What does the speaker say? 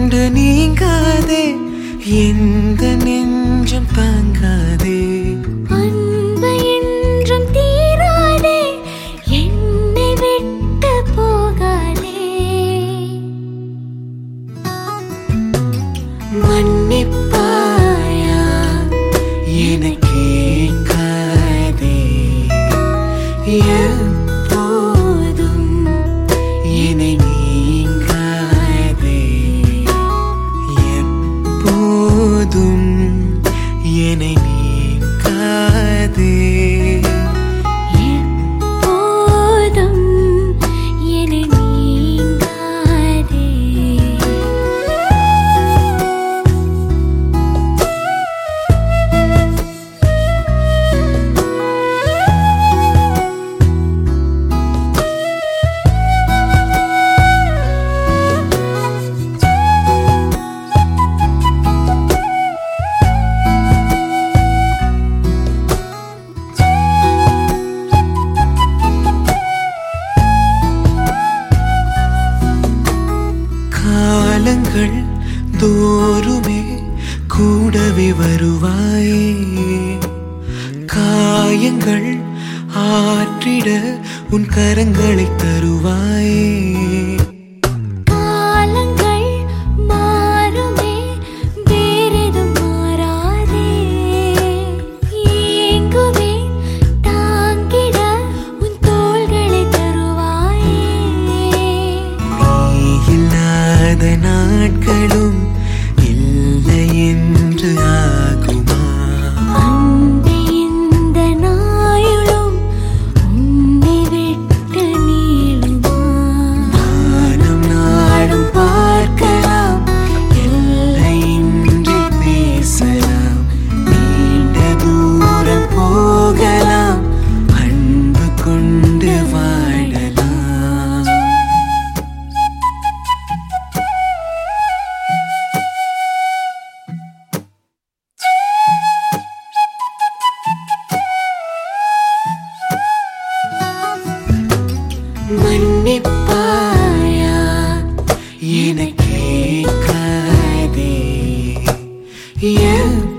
கொண்டு நீங்காதே எந்த நெஞ்சம் தாங்காதே அன்பு என்றும் தீராதே என்னை விட்டு போகாதே மன்னிப்பாயா என கேட்காதே எப்போதும் என்னை நீங்காதே எப்போதும் என்னை நீங்காதே எப்போதும் என்னை நீங்காதே காலங்கள் தோறுமே கூடவே வருவாயே காயங்கள் ஆற்றிட உன் கரங்களை தருவாயே காலங்கள் மாறுமே வேறெதும் மாறாதே ஏங்குவேன் தாங்கிட உன் தோள்களை தருவாயே நீ இல்லாத நாட்களும் இல்லை என்று ஆகுமா அன்பே இந்த நாயுளும் உன்னை விட்டு நீளுமா வானம் நாடும் பார்க்கலாம் எல்லையின்றி பேசலாம் நீண்ட தூரம் போகலாம் அன்பு கொண்டு வாழலாம் மன்னிப்பாயா என கேட்காதே